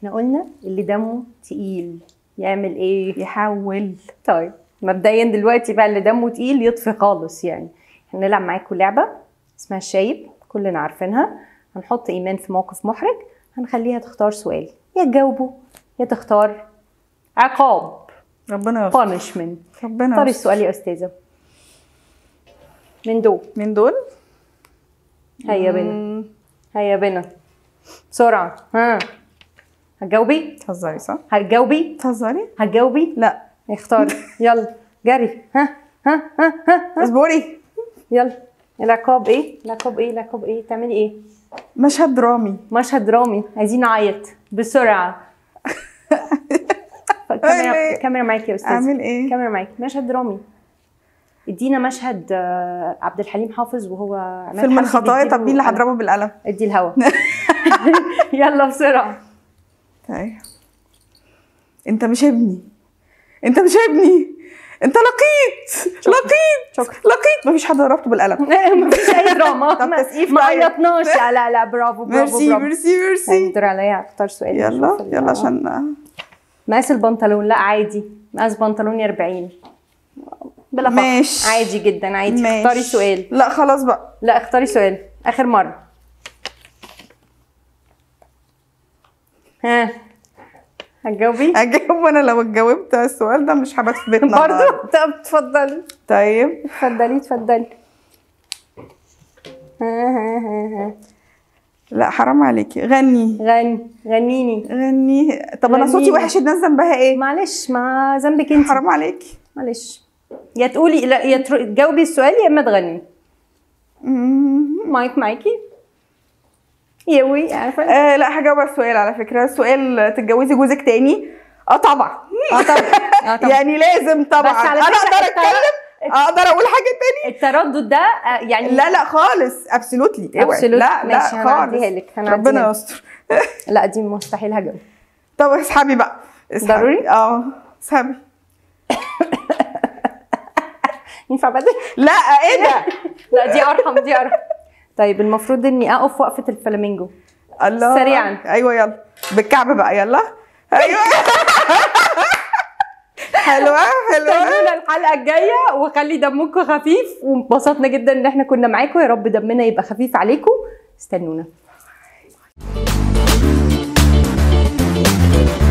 احنا قلنا اللي دمه تقيل يعمل ايه يحول طيب مبدئيا دلوقتي بقى اللي دمه تقيل يطفي خالص يعني احنا نلعب معاكم لعبه اسمها الشايب كلنا عارفينها هنحط ايمان في موقف محرج هنخليها تختار سؤال يا تجاوبه يا تختار عقاب ربنا يستر punishment ربنا اختاري يستر السؤال يا استاذه من دول من دول هيا بنا هيا بنا بسرعه ها هتجاوبي تهزري صح؟ هتجاوبي تهزري؟ هتجاوبي لا اختاري يلا جري ها ها ها ها اصبري يلا العقاب ايه العقاب ايه العقاب ايه تعملي ايه مشهد درامي مشهد درامي عايزين نعيط بسرعه كاميرا إيه؟ كاميرا معاكي يا استاذ اعمل ايه؟ كاميرا معاكي مشهد درامي ادينا مشهد آه، عبد الحليم حافظ وهو عماد فيلم حمدي الخطايا بيديله طب مين اللي قلم. هضربه بالقلم؟ ادي الهوا يلا بسرعه طيب انت مش ابني انت مش ابني انت لقيت لقيت شكرا. لقيت مفيش حد ضربته بالقلم مفيش اي دراما طب ما- تسقيف ما طيب. عيطناش لا لا لا برافو برافو ميرسي برافو ميرسي طيب، ميرسي الدور عليا اختار سؤال يلا نشوف ال- يلا عشان مقاس البنطلون لا عادي مقاس بنطلوني 40 بلا فقر ماشي. عادي جدا عادي ماشي. اختاري سؤال لا خلاص بقى لا اختاري سؤال اخر مره ها هتجاوبي اجاوب انا لو اتجاوبت على السؤال ده مش هبات في بيتنا برضه النهاردة. طب اتفضلي طيب اتفضلي اتفضلي ها ها ها ها لا حرام عليكي غني غني غنيني غني طب انا صوتي غنيني. وحش الناس ذنبها ايه معلش ما ذنبك انت حرام عليكي معلش يا تقولي لا يا تر- تجاوبي السؤال يا اما تغني مم. مايك معاكي يوي عارفه آه لا هجاوب على السؤال على فكره السؤال تتجوزي جوزك تاني اه طبعا اه طبعا اه طبعا يعني لازم طبعا بس على انا فكرة اقدر التر- اتكلم اقدر اقول حاجه تاني التردد ده آه، يعني لا لا خالص ابسولوتلي Absolutely. لا لا ماشي، هنعديها خالص لك، هنعديها ربنا لك. يستر لا دي مستحيل هجاوب طب اسحبي بقى اسحبي. ضروري؟ اه اسحبي ينفع بدل لا ايه ده لا دي ارحم دي ارحم طيب المفروض اني اقف وقفه الفلامينجو الله سريعاً. ايوه يلا بالكعب بقى يلا ايوه حلوه حلوه استنونا الحلقه الجايه وخلي دمكم خفيف وانبسطنا جدا ان احنا كنا معاكم يا رب دمنا يبقى خفيف عليكم استنونا